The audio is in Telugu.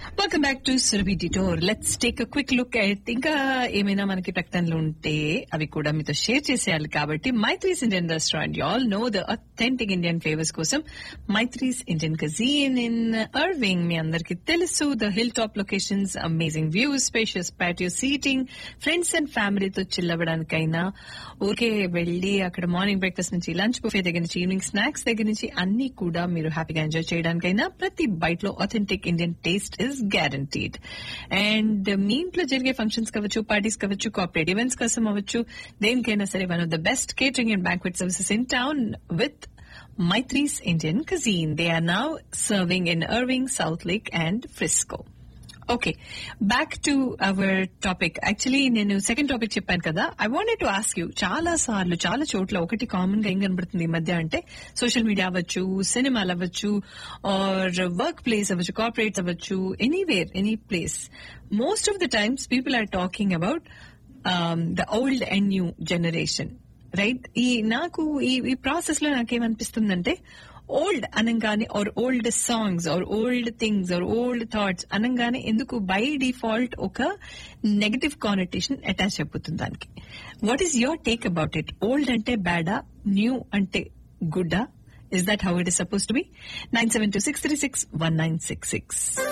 Welcome back to Surabhi detour let's take a quick look at ఇంకా ఏమైనా మనకి ప్రకటనలు ఉంటే అవి కూడా మీతో షేర్ చేసేయాలి కాబట్టి Maitri's Indian restaurant you all know the authentic Indian flavours కోసం Maitri's Indian cuisine in Irving మీ అందరికి తెలుసు the hill top locations amazing views spacious patio seating friends and ఫ్యామిలీతో చిల్లవడానికైనా ఊరికే వెళ్లి అక్కడ మార్నింగ్ బ్రేక్ఫాస్ట్ నుంచి లంచ్ బుఫే దగ్గర నుంచి ఈవినింగ్ స్నాక్స్ దగ్గర నుంచి అన్ని కూడా మీరు హ్యాపీగా ఎంజాయ్ చేయడానికైనా ప్రతి బైట్ లో authentic Indian taste is guaranteed and మీ ఇంట్లో జరిగే ఫంక్షన్స్ కావచ్చు పార్టీస్ కావచ్చు కార్పొరేట్ ఈవెంట్స్ కోసం అవ్వచ్చు దేనికైనా సరే one of the best catering and banquet services in town with Maitri's Indian Cuisine. They are now serving in Irving, South Lake, and Frisco. Okay back to our topic actually నేను సెకండ్ టాపిక్ చెప్పాను కదా I wanted to ask you చాలా సార్లు చాలా చోట్ల ఒకటి కామన్ గా ఏం కనబడుతుంది ఈ మధ్య అంటే సోషల్ మీడియా అవ్వచ్చు సినిమాలు అవ్వచ్చు ఆర్ వర్క్ ప్లేస్ అవ్వచ్చు కార్పొరేట్స్ అవ్వచ్చు anywhere any place most of the times people are talking about the old and new generation right ఈ నాకు ఈ ఈ ప్రాసెస్ లో నాకేమనిపిస్తుందంటే ఓల్డ్ అనగానే or old songs or old things or old thoughts అనగానే ఎందుకు బై డిఫాల్ట్ ఒక నెగటివ్ కానటేషన్ అటాచ్ అయిపోతుంది దానికి what is your take about it old అంటే బ్యాడా న్యూ అంటే గుడ్డా is that how it is suppose to be nine seven two six three six one nine six six